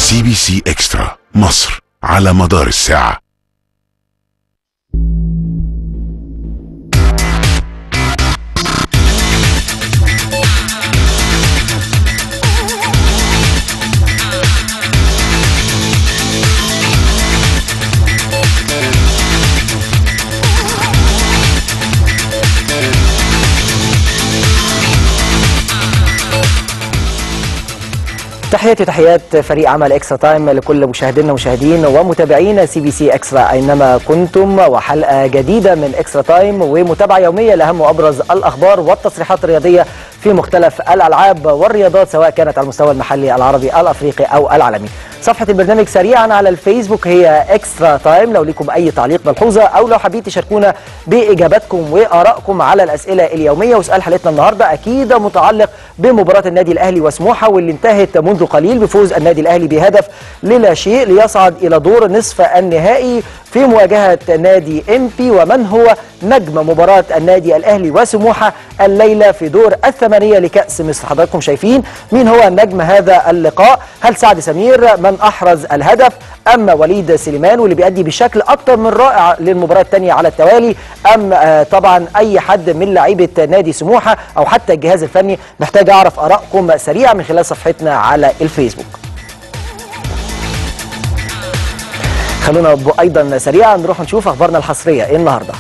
سي بي سي اكسترا مصر على مدار الساعه تحياتي وتحيات فريق عمل اكسترا تايم لكل مشاهدينا ومشاهدين ومتابعين سي بي سي اكسترا اينما كنتم وحلقه جديده من اكسترا تايم ومتابعه يوميه لاهم وابرز الاخبار والتصريحات الرياضيه في مختلف الالعاب والرياضات سواء كانت على المستوى المحلي العربي الافريقي او العالمي. صفحه البرنامج سريعا على الفيسبوك هي اكسترا تايم لو لكم اي تعليق ملحوظه او لو حابين تشاركونا باجاباتكم وارائكم على الاسئله اليوميه وسؤال حلقتنا النهارده اكيد متعلق بمباراه النادي الاهلي وسموحه واللي انتهت منذ قليل بفوز النادي الاهلي بهدف للا شيء ليصعد الى دور نصف النهائي في مواجهه نادي امبي ومن هو نجم مباراه النادي الاهلي وسموحه الليله في دور الثمانيه لكاس مصر حضراتكم شايفين مين هو نجم هذا اللقاء هل سعد سمير من احرز الهدف ام وليد سليمان واللي بيأدي بشكل اكثر من رائع للمباراه الثانيه على التوالي ام آه طبعا اي حد من لعيبه نادي سموحه او حتى الجهاز الفني محتاج اعرف ارائكم سريعا من خلال صفحتنا على الفيسبوك خلونا ايضا سريعا نروح نشوف اخبارنا الحصريه ايه النهارده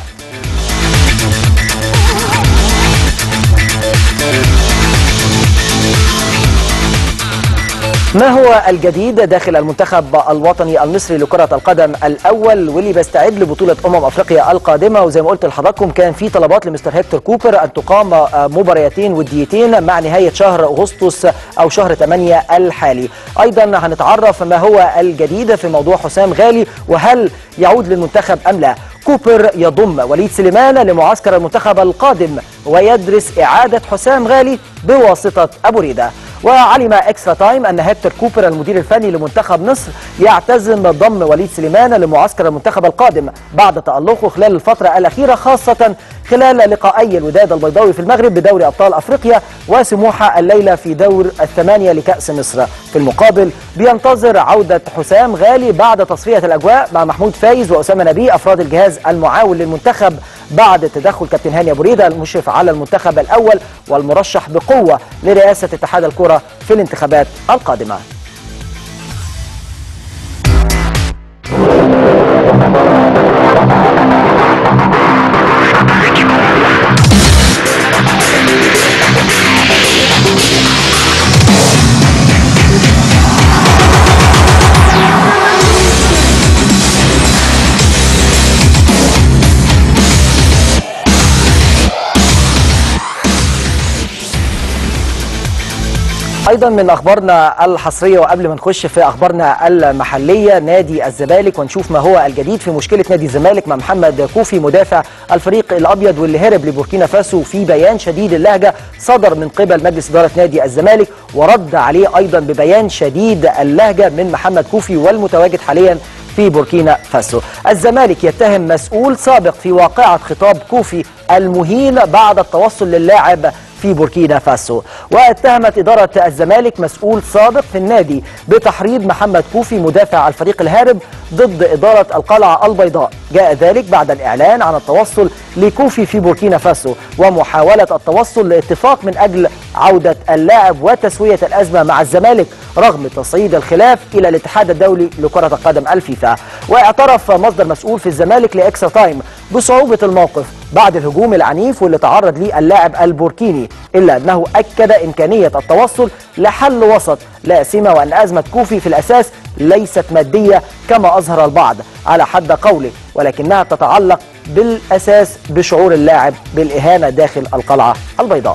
ما هو الجديد داخل المنتخب الوطني المصري لكرة القدم الأول واللي بيستعد لبطولة أمم أفريقيا القادمة وزي ما قلت لحضراتكم كان في طلبات لمستر هيكتور كوبر أن تقام مباريتين وديتين مع نهاية شهر أغسطس أو شهر 8 الحالي أيضا هنتعرف ما هو الجديد في موضوع حسام غالي وهل يعود للمنتخب أم لا كوبر يضم وليد سليمان لمعسكر المنتخب القادم ويدرس إعادة حسام غالي بواسطة أبو ريدة وعلم اكسترا تايم ان هيكتور كوبر المدير الفني لمنتخب مصر يعتزم ضم وليد سليمان لمعسكر المنتخب القادم بعد تألقه خلال الفترة الأخيرة خاصة خلال لقائي الوداد البيضاوي في المغرب بدوري أبطال أفريقيا وسموحة الليلة في دور الثمانية لكأس مصر في المقابل بينتظر عودة حسام غالي بعد تصفية الأجواء مع محمود فايز وأسامة نبيه أفراد الجهاز المعاون للمنتخب بعد تدخل كابتن هاني أبو ريدة المشرف على المنتخب الأول والمرشح بقوة لرئاسة اتحاد الكرة في الانتخابات القادمة ايضا من اخبارنا الحصريه وقبل ما نخش في اخبارنا المحليه نادي الزمالك ونشوف ما هو الجديد في مشكله نادي الزمالك مع محمد كوفي مدافع الفريق الابيض واللي هرب لبوركينا فاسو في بيان شديد اللهجه صدر من قبل مجلس اداره نادي الزمالك ورد عليه ايضا ببيان شديد اللهجه من محمد كوفي والمتواجد حاليا في بوركينا فاسو الزمالك يتهم مسؤول سابق في واقعة خطاب كوفي المهين بعد التوصل للاعب في بوركينا فاسو واتهمت إدارة الزمالك مسؤول سابق في النادي بتحريض محمد كوفي مدافع الفريق الهارب ضد إدارة القلعة البيضاء جاء ذلك بعد الإعلان عن التوصل لكوفي في بوركينا فاسو ومحاولة التوصل لاتفاق من أجل عودة اللاعب وتسوية الأزمة مع الزمالك رغم تصعيد الخلاف إلى الاتحاد الدولي لكرة القدم الفيفا واعترف مصدر مسؤول في الزمالك لإكسترا تايم بصعوبة الموقف بعد الهجوم العنيف واللي تعرض ليه اللاعب البوركيني إلا أنه أكد إمكانية التوصل لحل وسط لا سيما وأن أزمة كوفي في الأساس ليست مادية كما أظهر البعض على حد قوله ولكنها تتعلق بالأساس بشعور اللاعب بالإهانة داخل القلعة البيضاء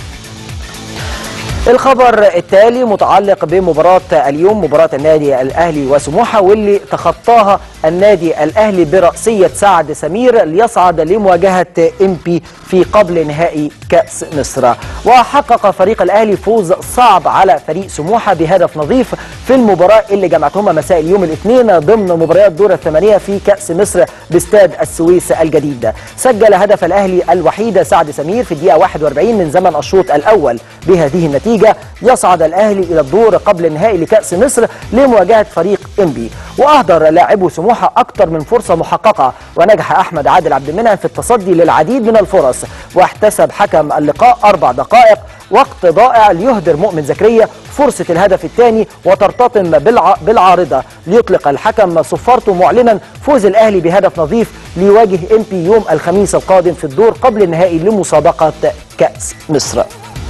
الخبر التالي متعلق بمباراة اليوم مباراة النادي الأهلي وسموحة واللي تخطاها النادي الأهلي برأسية سعد سمير ليصعد لمواجهة إمبي في قبل نهائي كأس مصر وحقق فريق الأهلي فوز صعب على فريق سموحة بهدف نظيف في المباراة اللي جمعتهما مساء اليوم الاثنين ضمن مباريات دور الثمانية في كأس مصر باستاد السويس الجديد سجل هدف الأهلي الوحيد سعد سمير في الدقيقة 41 من زمن الشوط الأول بهذه النتيجة يصعد الأهلي إلى الدور قبل النهائي لكأس مصر لمواجهة فريق إنبي وأهدر لاعبو سموحة أكثر من فرصة محققة ونجح أحمد عادل عبد المنعم في التصدي للعديد من الفرص واحتسب حكم اللقاء أربع دقائق وقت ضائع ليهدر مؤمن زكريا فرصة الهدف الثاني وترتطم بالع... بالعارضة ليطلق الحكم صفارته معلنا فوز الأهلي بهدف نظيف ليواجه إمبي يوم الخميس القادم في الدور قبل النهائي لمسابقة كأس مصر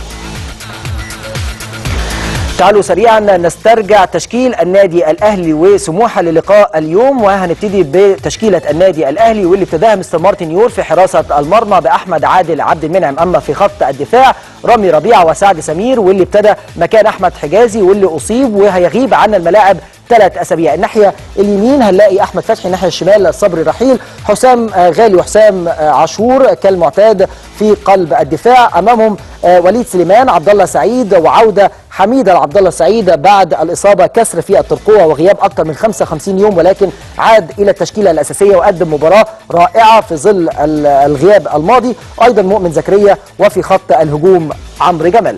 تعالوا سريعا نسترجع تشكيل النادي الاهلي وسموحه للقاء اليوم وهنبتدي بتشكيله النادي الاهلي واللي ابتداها مستر مارتن يور في حراسه المرمى باحمد عادل عبد المنعم اما في خط الدفاع رامي ربيعه وسعد سمير واللي ابتدى مكان احمد حجازي واللي اصيب وهيغيب عن الملاعب ثلاث اسابيع الناحيه اليمين هنلاقي احمد فتحي الناحيه الشمال صبري رحيل حسام غالي وحسام عاشور كالمعتاد في قلب الدفاع امامهم وليد سليمان عبد الله سعيد وعوده حميده لعبد الله سعيد بعد الاصابه كسر في الترقوه وغياب اكثر من 55 يوم ولكن عاد الى التشكيله الاساسيه وقدم مباراه رائعه في ظل الغياب الماضي ايضا مؤمن زكريا وفي خط الهجوم عمرو جمال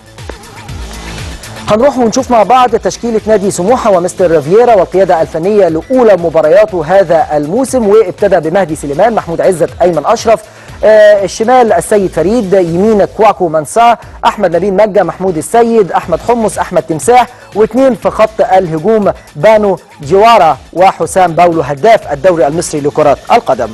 هنروح ونشوف مع بعض تشكيلة نادي سموحة ومستر فييرا والقيادة الفنية لأولى مبارياته هذا الموسم وابتدى بمهدي سليمان محمود عزت أيمن أشرف آه الشمال السيد فريد يمين كواكو منسا أحمد نبيل مجة محمود السيد أحمد حمص أحمد تمساح واثنين في خط الهجوم بانو جوارا وحسام باولو هداف الدوري المصري لكرة القدم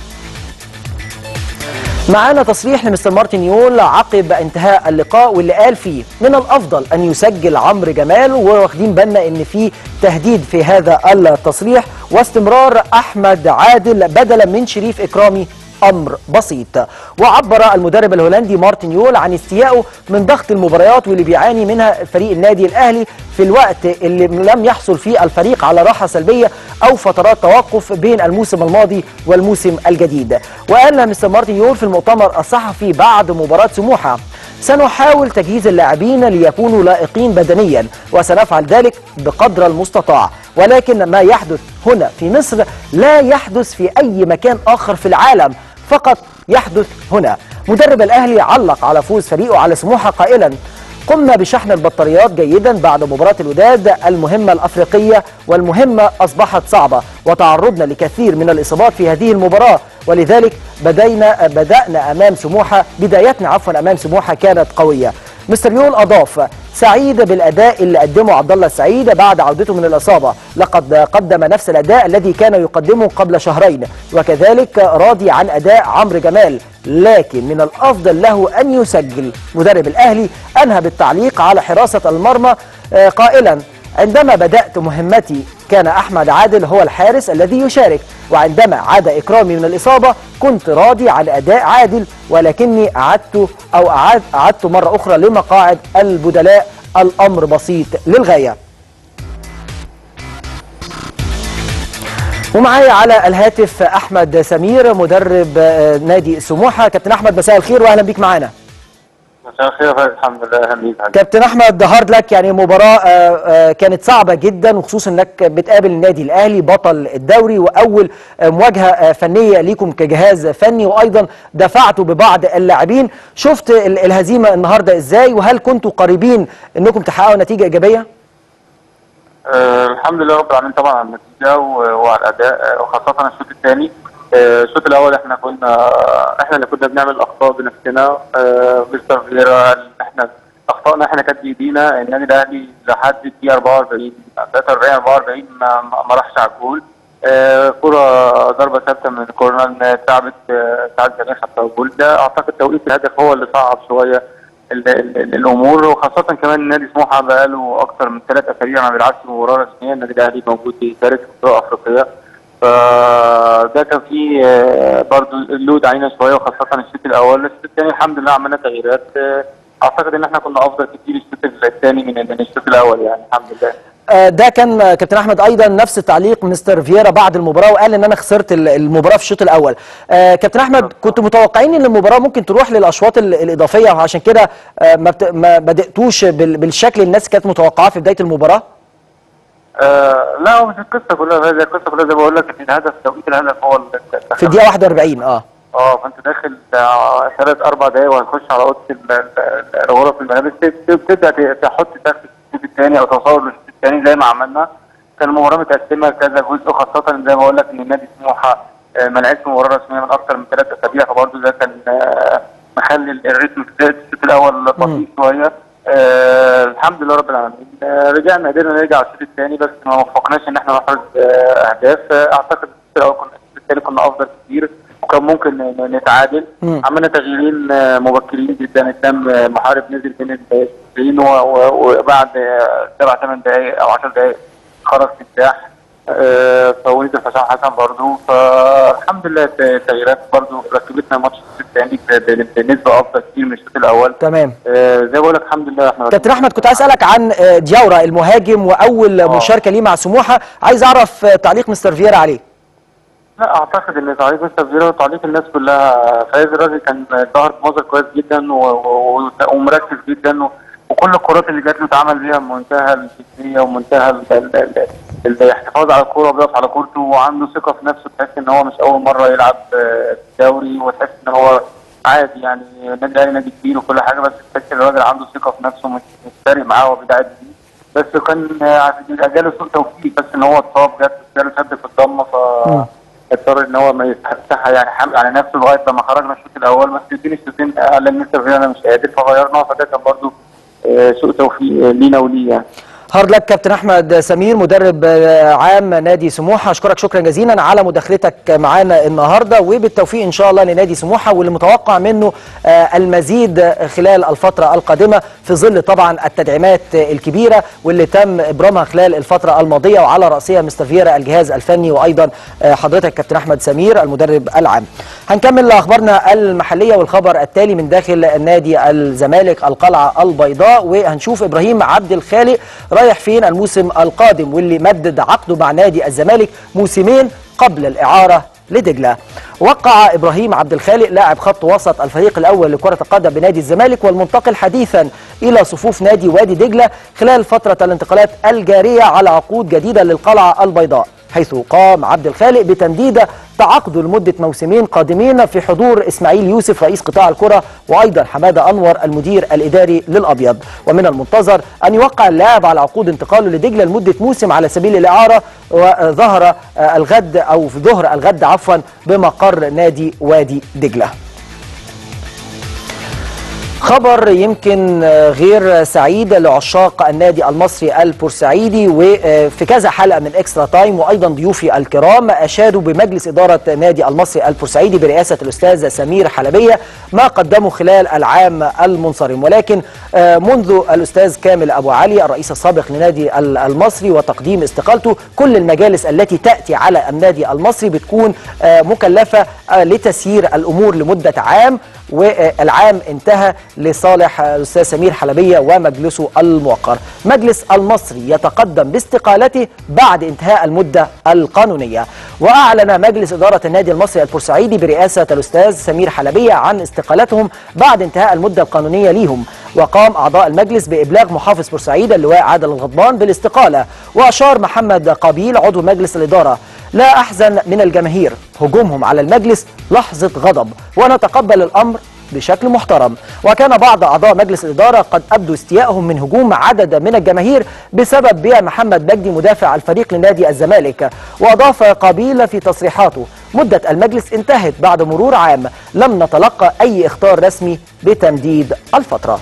معانا تصريح لمستر مارتن يول عقب انتهاء اللقاء واللي قال فيه من الافضل ان يسجل عمرو جمال وواخدين بالنا ان في تهديد في هذا التصريح واستمرار احمد عادل بدلا من شريف اكرامي امر بسيط وعبر المدرب الهولندي مارتن يول عن استيائه من ضغط المباريات واللي بيعاني منها فريق النادي الاهلي في الوقت اللي لم يحصل فيه الفريق على راحه سلبيه او فترات توقف بين الموسم الماضي والموسم الجديد وقال مستر مارتن يول في المؤتمر الصحفي بعد مباراه سموحه سنحاول تجهيز اللاعبين ليكونوا لائقين بدنيا وسنفعل ذلك بقدر المستطاع ولكن ما يحدث هنا في مصر لا يحدث في اي مكان اخر في العالم فقط يحدث هنا مدرب الاهلي علق على فوز فريقه على سموحه قائلا قمنا بشحن البطاريات جيدا بعد مباراة الوداد المهمة الأفريقية والمهمة أصبحت صعبة وتعرضنا لكثير من الإصابات في هذه المباراة ولذلك بدينا بدأنا أمام سموحة بدايتنا عفوا أمام سموحة كانت قوية مستر يول أضاف سعيد بالأداء اللي قدمه عبد الله السعيد بعد عودته من الإصابة لقد قدم نفس الأداء الذي كان يقدمه قبل شهرين وكذلك راضي عن أداء عمرو جمال لكن من الأفضل له أن يسجل مدرب الأهلي أنهى بالتعليق على حراسة المرمى قائلا عندما بدأت مهمتي كان أحمد عادل هو الحارس الذي يشارك وعندما عاد إكرامي من الإصابة كنت راضي عن أداء عادل ولكني أعدت أو أعد أعدت مرة أخرى لمقاعد البدلاء الأمر بسيط للغاية ومعايا على الهاتف أحمد سمير مدرب نادي سموحة كابتن أحمد مساء الخير وأهلا بيك معانا مساء الخير يا فندم الحمد لله اهلا بيك كابتن احمد هارد لك يعني مباراه آه، آه، كانت صعبه جدا وخصوصا انك بتقابل النادي الاهلي بطل الدوري واول آه، مواجهه آه، فنيه ليكم كجهاز فني وايضا دفعتوا ببعض اللاعبين شفت ال- الهزيمه النهارده ازاي وهل كنتوا قريبين انكم تحققوا نتيجه ايجابيه آه الحمد لله رب العالمين طبعا على النتيجه و- وعلى الاداء آه، وخاصه الشوط الثاني آه، الشوط الاول احنا كنا احنا اللي كنا بنعمل اخطاء بنفسنا آه، مستر فيرا قال احنا اخطائنا احنا كانت بايدينا النادي الاهلي لحد الدقيقه 44 43 44 ما, ما ما راحش على الجول آه، كرة ضربة ثابتة من كورنر تعبت آه، سعد جميل حتى الجول ده اعتقد توقيت الهدف هو اللي صعب شوية ال- ال- ال- الامور وخاصه كمان نادي سموحه بقاله اكثر من ثلاث اسابيع ما بيلعبش مباراه رسميه النادي الاهلي موجود بيشارك في بطوله افريقيه فده كان فيه آه، برضو اللود علينا شويه وخاصه الشوط الاول الشوط الثاني الحمد لله عملنا تغييرات آه، اعتقد ان احنا كنا افضل كتير الشوط الثاني من من الشوط الاول يعني الحمد لله آه، ده كان آه، كابتن احمد ايضا نفس تعليق مستر فييرا بعد المباراه وقال ان انا خسرت ال- المباراه في الشوط الاول آه، كابتن احمد كنت متوقعين ان المباراه ممكن تروح للاشواط ال- الاضافيه وعشان كده آه، ما بت- ما بداتوش بال- بالشكل اللي الناس كانت متوقعاه في بدايه المباراه آه لا هو مش القصه كلها زي القصه كلها زي ما بقول لك ان الهدف توقيت الهدف هو ال- في الدقيقه 41 اه اه فانت داخل ثلاث اربع دقايق وهتخش على اوضه ال- ال- ال- غرف الملابس تب- تبدا ت- تحط تكتيك الشوط الثاني او تصور للشوط الثاني زي ما عملنا كان المباراه متقسمه كذا جزء خاصه زي ما بقول لك ان نادي سموحه آه، ما لعبش مباراه رسميه من اكثر من ثلاث اسابيع فبرضه ده كان آه، مخلي الريتم في بدايه الشوط الاول بطيء شويه آه الحمد لله رب العالمين آه رجعنا قدرنا نرجع على الشوط الثاني بس ما وفقناش ان احنا نحرز آه اهداف آه اعتقد الشوط الاول كنا الشوط الثاني كنا افضل كتير وكان ممكن ن- نتعادل مم. عملنا تغييرين آه، مبكرين جدا قدام آه، محارب نزل بين الشوطين و- و- وبعد آه، سبع ثمان دقائق او 10 دقائق خرج سفاح آه، فوليد الحسام حسن برضو فالحمد لله الت- التغييرات برضو ركبتنا الماتش الثاني ب- بنسبه افضل كتير من الشوط الاول تمام آه، زي ما بقول لك الحمد لله احنا كابتن احمد كنت عايز اسالك عن آه، دياورا المهاجم واول آه. مشاركه ليه مع سموحه عايز اعرف آه، تعليق مستر فييرا عليه لا اعتقد ان تعليق مستر فيرا وتعليق الناس كلها فايز الراجل كان ظهر بمظهر كويس جدا و- و- و- ومركز جدا و- وكل الكرات اللي جات له اتعمل بيها بمنتهى الجديه ومنتهى ال- ال- ال- الاحتفاظ على الكوره وبيقف على كورته وعنده ثقه في نفسه تحس ان هو مش اول مره يلعب آه، في الدوري وتحس ان هو عادي يعني النادي الاهلي نادي كبير وكل حاجه بس تحس ان الراجل عنده ثقه في نفسه مش مش فارق معاه هو بيلعب مين. بس كان آه، جاله سوء توفيق بس ان هو اتصاب جات جاله شد في الضمه ف مم. اضطر ان هو ما يفتحها يعني حمل على نفسه لغايه لما خرجنا الشوط الاول بس اديني الشوطين قال لي مستر فينا انا مش قادر فغيرنا فده كان برضه آه، سوء توفيق آه، لينا وليه يعني هارد لك كابتن احمد سمير مدرب آه، عام نادي سموحه اشكرك شكرا جزيلا على مداخلتك معانا النهارده وبالتوفيق ان شاء الله لنادي سموحه واللي متوقع منه آه، المزيد خلال الفتره القادمه في ظل طبعا التدعيمات الكبيره واللي تم ابرامها خلال الفتره الماضيه وعلى راسها مستر فييرا الجهاز الفني وايضا آه، حضرتك كابتن احمد سمير المدرب العام. هنكمل اخبارنا المحليه والخبر التالي من داخل نادي الزمالك القلعه البيضاء وهنشوف ابراهيم عبد الخالق رايح فين الموسم القادم واللي مدد عقده مع نادي الزمالك موسمين قبل الاعاره لدجله. وقع ابراهيم عبد الخالق لاعب خط وسط الفريق الاول لكره القدم بنادي الزمالك والمنتقل حديثا الى صفوف نادي وادي دجله خلال فتره الانتقالات الجاريه على عقود جديده للقلعه البيضاء. حيث قام عبد الخالق بتمديد تعاقده لمدة موسمين قادمين في حضور إسماعيل يوسف رئيس قطاع الكرة وأيضا حمادة أنور المدير الإداري للأبيض ومن المنتظر أن يوقع اللاعب على عقود انتقاله لدجلة لمدة موسم على سبيل الإعارة وظهر آه، الغد أو في ظهر الغد عفوا بمقر نادي وادي دجلة خبر يمكن آه، غير سعيد لعشاق النادي المصري البورسعيدي وفي كذا حلقه من اكسترا تايم وايضا ضيوفي الكرام اشادوا بمجلس اداره نادي المصري البورسعيدي برئاسه الاستاذ سمير حلبيه ما قدمه خلال العام المنصرم ولكن آه، منذ الاستاذ كامل ابو علي الرئيس السابق لنادي ال- المصري وتقديم استقالته كل المجالس التي تاتي على النادي المصري بتكون آه، مكلفه آه، لتسيير الامور لمده عام والعام انتهى لصالح الاستاذ سمير حلبيه ومجلسه الموقر. مجلس المصري يتقدم باستقالته بعد انتهاء المده القانونيه. واعلن مجلس اداره النادي المصري البورسعيدي برئاسه الاستاذ سمير حلبيه عن استقالتهم بعد انتهاء المده القانونيه ليهم. وقام اعضاء المجلس بابلاغ محافظ بورسعيد اللواء عادل الغضبان بالاستقاله واشار محمد قابيل عضو مجلس الاداره لا احزن من الجماهير هجومهم على المجلس لحظه غضب ونتقبل الامر بشكل محترم وكان بعض أعضاء مجلس الإدارة قد أبدوا استيائهم من هجوم عدد من الجماهير بسبب بيع محمد مجدي مدافع الفريق لنادي الزمالك وأضاف قابيل في تصريحاته مدة المجلس انتهت بعد مرور عام لم نتلقى أي اختار رسمي بتمديد الفترة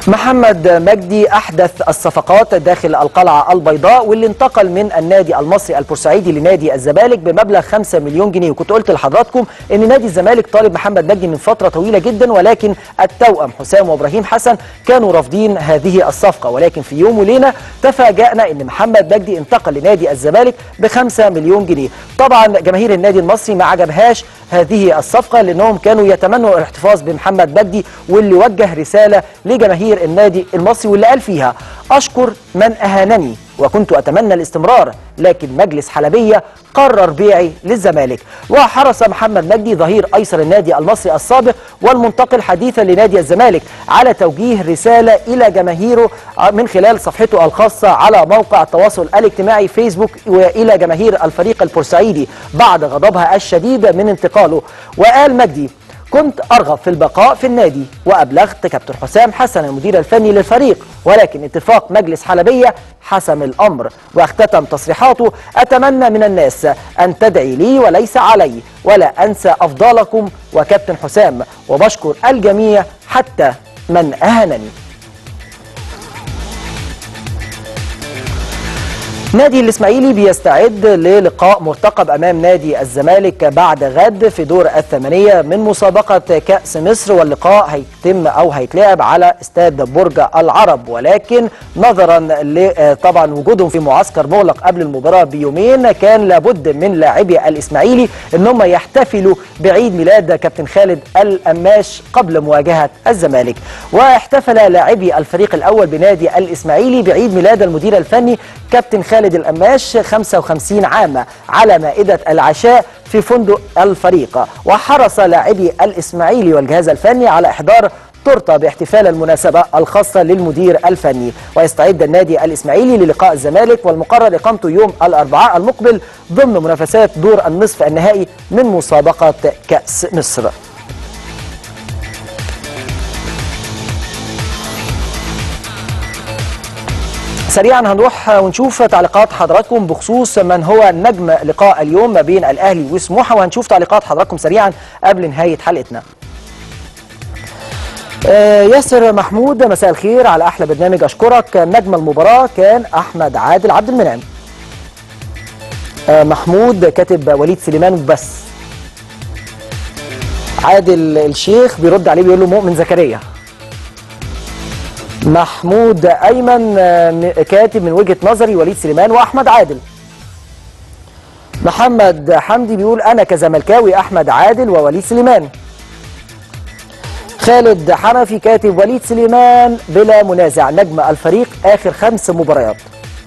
محمد مجدي احدث الصفقات داخل القلعه البيضاء واللي انتقل من النادي المصري البورسعيدي لنادي الزمالك بمبلغ 5 مليون جنيه وكنت قلت لحضراتكم ان نادي الزمالك طالب محمد مجدي من فتره طويله جدا ولكن التوأم حسام وابراهيم حسن كانوا رافضين هذه الصفقه ولكن في يوم وليله تفاجأنا ان محمد مجدي انتقل لنادي الزمالك ب 5 مليون جنيه طبعا جماهير النادي المصري ما عجبهاش هذه الصفقه لانهم كانوا يتمنوا الاحتفاظ بمحمد مجدي واللي وجه رساله لجماهير النادي المصري واللي قال فيها اشكر من اهانني وكنت اتمنى الاستمرار لكن مجلس حلبيه قرر بيعي للزمالك وحرص محمد مجدي ظهير ايسر النادي المصري السابق والمنتقل حديثا لنادي الزمالك على توجيه رساله الى جماهيره من خلال صفحته الخاصه على موقع التواصل الاجتماعي فيسبوك والى جماهير الفريق البورسعيدي بعد غضبها الشديد من انتقاله وقال مجدي كنت أرغب في البقاء في النادي وأبلغت كابتن حسام حسن المدير الفني للفريق ولكن اتفاق مجلس حلبية حسم الأمر واختتم تصريحاته أتمنى من الناس أن تدعي لي وليس علي ولا أنسى أفضالكم وكابتن حسام وبشكر الجميع حتى من أهانني نادي الاسماعيلي بيستعد للقاء مرتقب امام نادي الزمالك بعد غد في دور الثمانيه من مسابقه كاس مصر واللقاء هيتم او هيتلعب على استاد برج العرب ولكن نظرا طبعا وجودهم في معسكر مغلق قبل المباراه بيومين كان لابد من لاعبي الاسماعيلي ان هم يحتفلوا بعيد ميلاد كابتن خالد القماش قبل مواجهه الزمالك واحتفل لاعبي الفريق الاول بنادي الاسماعيلي بعيد ميلاد المدير الفني كابتن خالد القماش 55 عام على مائدة العشاء في فندق الفريق وحرص لاعبي الإسماعيلي والجهاز الفني على إحضار تورته باحتفال المناسبة الخاصة للمدير الفني ويستعد النادي الإسماعيلي للقاء الزمالك والمقرر إقامته يوم الأربعاء المقبل ضمن منافسات دور النصف النهائي من مسابقة كأس مصر سريعا هنروح ونشوف تعليقات حضراتكم بخصوص من هو نجم لقاء اليوم ما بين الاهلي وسموحه وهنشوف تعليقات حضراتكم سريعا قبل نهايه حلقتنا. آه ياسر محمود مساء الخير على احلى برنامج اشكرك نجم المباراه كان احمد عادل عبد المنعم. آه محمود كاتب وليد سليمان بس. عادل الشيخ بيرد عليه بيقول له مؤمن زكريا. محمود ايمن كاتب من وجهه نظري وليد سليمان واحمد عادل محمد حمدي بيقول انا كزملكاوي احمد عادل ووليد سليمان خالد حنفي كاتب وليد سليمان بلا منازع نجم الفريق اخر خمس مباريات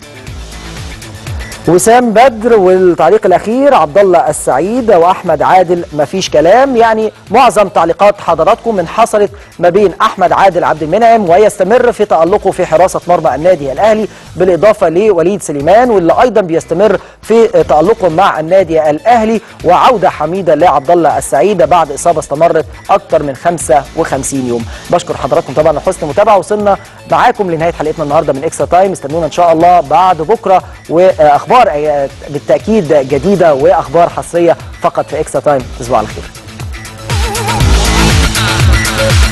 وسام بدر والتعليق الاخير عبد الله السعيد واحمد عادل مفيش كلام يعني معظم تعليقات حضراتكم انحصرت ما بين احمد عادل عبد المنعم ويستمر في تالقه في حراسه مرمى النادي الاهلي بالاضافه لوليد سليمان واللي ايضا بيستمر في تالقه مع النادي الاهلي وعوده حميده لعبد الله السعيد بعد اصابه استمرت اكثر من 55 يوم بشكر حضراتكم طبعا لحسن المتابعه وصلنا معاكم لنهايه حلقتنا النهارده من اكسترا تايم استنونا ان شاء الله بعد بكره واخبار بالتاكيد جديده واخبار حصريه فقط في اكسترا تايم تصبحوا على خير